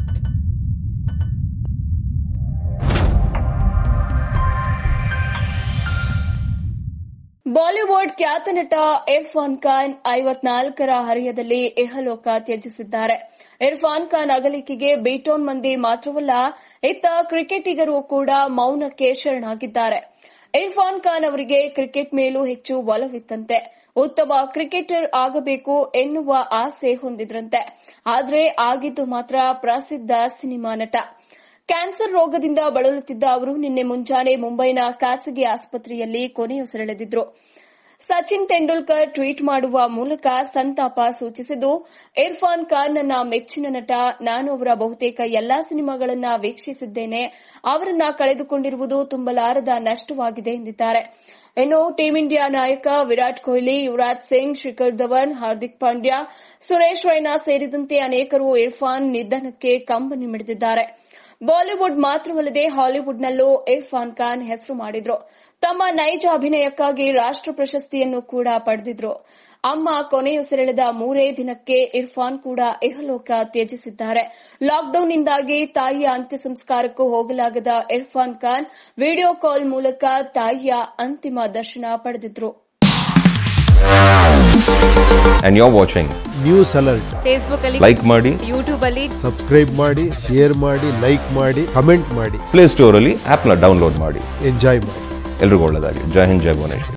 Bollywood ಖ್ಯಾತ ನಟ ಇರ್ಫಾನ್ ಖಾನ್ ಐವತ್ನಾಲ್ಕರ ಹರೆಯದಲ್ಲಿ ಇಹಲೋಕ ತ್ಯಜಿಸಿದ್ದಾರೆ ಇರ್ಫಾನ್ ಖಾನ್ ಅಗಲಿಕೆಗೆ ಬೀಟೋನ್ ಮಂದಿ ಮಾತ್ರವಲ್ಲ ಇತ್ತ ಕ್ರಿಕೆಟಿಗರು ಕೂಡ ಮೌನಕ್ಕೆ ಶರಣಾಗಿದ್ದಾರೆ ಇರ್ಫಾನ್ ಖಾನ್ ಅವರಿಗೆ ಕ್ರಿಕೆಟ್ ಮೇಲೂ ಹೆಚ್ಚು ಒಲವಿತ್ತಂತೆ ಉತ್ತಮ ಕ್ರಿಕೆಟರ್ ಆಗಬೇಕು ಎನ್ನುವ ಆಸೆ ಹೊಂದಿದ್ರಂತೆ ಆದರೆ ಆಗಿದ್ದು ಮಾತ್ರ ಪ್ರಸಿದ್ಧ ಸಿನಿಮಾ ನಟ ಕ್ಯಾನ್ಸರ್ ರೋಗದಿಂದ ಬಳಲುತ್ತಿದ್ದ ಅವರು ನಿನ್ನೆ ಮುಂಜಾನೆ ಮುಂಬೈನ ಖಾಸಗಿ ಆಸ್ಪತ್ರೆಯಲ್ಲಿ ಕೊನೆಯುಸಿರೆಳೆದಿದ್ರು ಸಚಿನ್ ತೆಂಡೂಲ್ಕರ್ ಟ್ವೀಟ್ ಮಾಡುವ ಮೂಲಕ ಸಂತಾಪ ಸೂಚಿಸಿದ್ದು ಇರ್ಫಾನ್ ಖಾನ್ ನನ್ನ ಮೆಚ್ಚಿನ ನಟ ನಾನು ಅವರ ಬಹುತೇಕ ಎಲ್ಲಾ ಸಿನಿಮಾಗಳನ್ನ ವೀಕ್ಷಿಸಿದ್ದೇನೆ ಅವರನ್ನ ಕಳೆದುಕೊಂಡಿರುವುದು ತುಂಬಲಾರದ ನಷ್ಟವಾಗಿದೆ ಎಂದಿದ್ದಾರೆ ಇನ್ನು ಟೀಂ ಇಂಡಿಯಾ ನಾಯಕ ವಿರಾಟ್ ಕೊಹ್ಲಿ ಯುವರಾಜ್ ಸಿಂಗ್ ಶಿಖರ್ ಧವನ್ ಹಾರ್ದಿಕ್ ಪಾಂಡ್ಯ ಸುರೇಶ್ ರೈನಾ ಸೇರಿದಂತೆ ಅನೇಕರು ಇರ್ಫಾನ್ ನಿಧನಕ್ಕೆ ಕಂಬನಿ ಮಿಡಿದಿದ್ದಾರೆ ಬಾಲಿವುಡ್ ಮಾತ್ರವಲ್ಲದೆ ಹಾಲಿವುಡ್ನಲ್ಲೂ ಇರ್ಫಾನ್ ಖಾನ್ ಹೆಸರು ಮಾಡಿದ್ರು ತಮ್ಮ ನೈಜ ಅಭಿನಯಕ್ಕಾಗಿ ರಾಷ್ಟ ಪ್ರಶಸ್ತಿಯನ್ನು ಕೂಡ ಪಡೆದಿದ್ರು ಅಮ್ಮ ಕೊನೆಯುಸಿರೆಳೆದ ಮೂರೇ ದಿನಕ್ಕೆ ಇರ್ಫಾನ್ ಕೂಡ ಇಹಲೋಕ ತ್ಯಜಿಸಿದ್ದಾರೆ ಲಾಕ್ಡೌನ್ನಿಂದಾಗಿ ತಾಯಿಯ ಅಂತ್ಯ ಸಂಸ್ಕಾರಕ್ಕೂ ಹೋಗಲಾಗದ ಇರ್ಫಾನ್ ಖಾನ್ ವಿಡಿಯೋ ಕಾಲ್ ಮೂಲಕ ತಾಯಿಯ ಅಂತಿಮ ದರ್ಶನ ಪಡೆದಿದ್ರು and you're watching. News alert Facebook ಅಲ್ಲಿ Like ಮಾಡಿ ಯೂಟ್ಯೂಬ್ ಅಲ್ಲಿ ಸಬ್ಸ್ಕ್ರೈಬ್ ಮಾಡಿ ಶೇರ್ ಮಾಡಿ ಲೈಕ್ ಮಾಡಿ ಕಮೆಂಟ್ ಮಾಡಿ ಪ್ಲೇ ಸ್ಟೋರಲ್ಲಿ ಆ್ಯಪ್ನ ಡೌನ್ಲೋಡ್ ಮಾಡಿ ಎಂಜಾಯ್ ಮಾಡಿ ಎಲ್ರಿಗೂ ಒಳ್ಳೆಯದಾಗಲಿ ಜೈ ಹಿಂದ್ ಜೈ ಭುವನೇಶ್ವರಿ